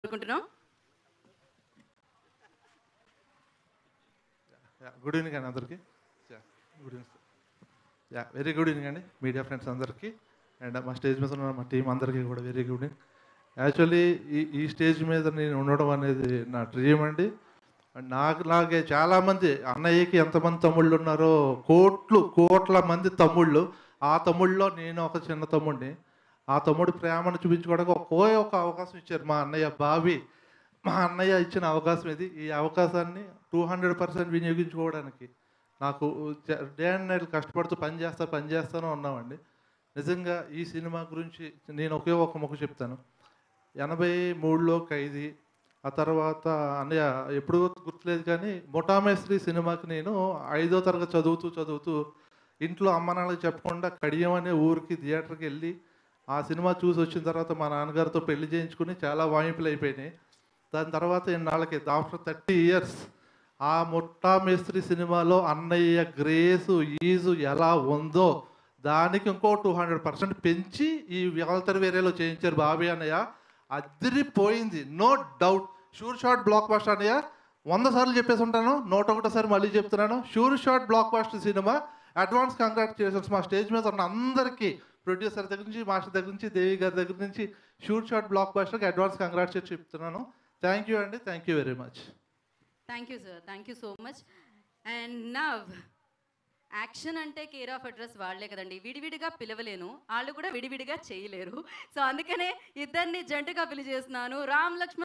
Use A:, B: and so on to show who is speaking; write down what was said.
A: కోరుకుంటున్నాం
B: good evening అండి అందరికీ good evening yeah very good evening అండి మీడియా ఫ్రెండ్స్ అందరికీ అండ్ మా స్టేజ్ మీద ఉన్న మా టీం అందరికీ కూడా వెరీ గుడ్ ఈవినింగ్ యాక్చువల్లీ ఈ ఈ స్టేజ్ మీద నేను ఉండడం అనేది నా డ్రీమ్ అండి అండ్ నాకు లాగే చాలామంది అన్నయ్యకి ఎంతమంది తమ్ముళ్ళు ఉన్నారో కోట్లు కోట్ల మంది తమ్ముళ్ళు ఆ తమ్ముళ్ళలో నేను ఒక చిన్న తమ్ముడిని ఆ తమ్ముడి ప్రేమను చూపించుకోవడానికి ఒకే ఒక అవకాశం ఇచ్చారు మా అన్నయ్య బావి మా అన్నయ్య ఇచ్చిన అవకాశం ఇది ఈ అవకాశాన్ని టూ హండ్రెడ్ పర్సెంట్ వినియోగించుకోవడానికి నాకు డే అండ్ నైట్ కష్టపడుతూ పని చేస్తా పని చేస్తాను ఉన్నామండి నిజంగా ఈ సినిమా గురించి నేను ఒకే ఒక మొక్క చెప్తాను ఎనభై మూడులో ఖైదీ ఆ తర్వాత అన్నయ్య ఎప్పుడు గుర్తులేదు కానీ మొటామేశ్రీ సినిమాకి నేను ఐదో తరగతి చదువుతూ చదువుతూ ఇంట్లో అమ్మ నాన్నకి చెప్పకుండా కడియం అనే ఊరికి థియేటర్కి వెళ్ళి ఆ సినిమా చూసి వచ్చిన తర్వాత మా నాన్నగారితో పెళ్లి చేయించుకుని చాలా వాయింపులు అయిపోయినాయి దాని తర్వాత ఇన్నాళ్ళకి ఆఫ్టర్ థర్టీ ఇయర్స్ ఆ మొట్టా మేస్త్రి సినిమాలో అన్నయ్య గ్రేసు ఈజు ఎలా ఉందో దానికి ఇంకో టూ హండ్రెడ్ పర్సెంట్ పెంచి ఈ వెళ్తర్ వేరేలో చేయించారు బాబీ అన్నయ్య అదిరిపోయింది no doubt sure shot blockbuster అన్నయ్య వంద సార్లు చెప్పేసి ఉంటాను నూట ఒకటోసారి మళ్ళీ చెప్తున్నాను sure shot blockbuster cinema advance congratulations మా స్టేజ్ మీద ఉన్న అందరికీ ప్రొడ్యూసర్ దగ్గర నుంచి మాస్టర్ దగ్గర నుంచి దేవి గారి దగ్గర నుంచి షూర్ షాట్ బ్లాక్ బాస్టర్కి అడ్వాన్స్ కంగ్రాచులేషన్ చెప్తున్నాను థ్యాంక్ యూ అండి thank you very much
A: thank you sir thank you so much and now action అంటే కేర్ ఆఫ్ అడ్రస్ వాళ్ళే కదండి విడివిడిగా పిలవలేను వాళ్ళు కూడా విడివిడిగా చేయలేరు సో అందుకనే ఇద్దరిని జంటగా పిలిచేస్తున్నాను రామ్ లక్ష్మణ్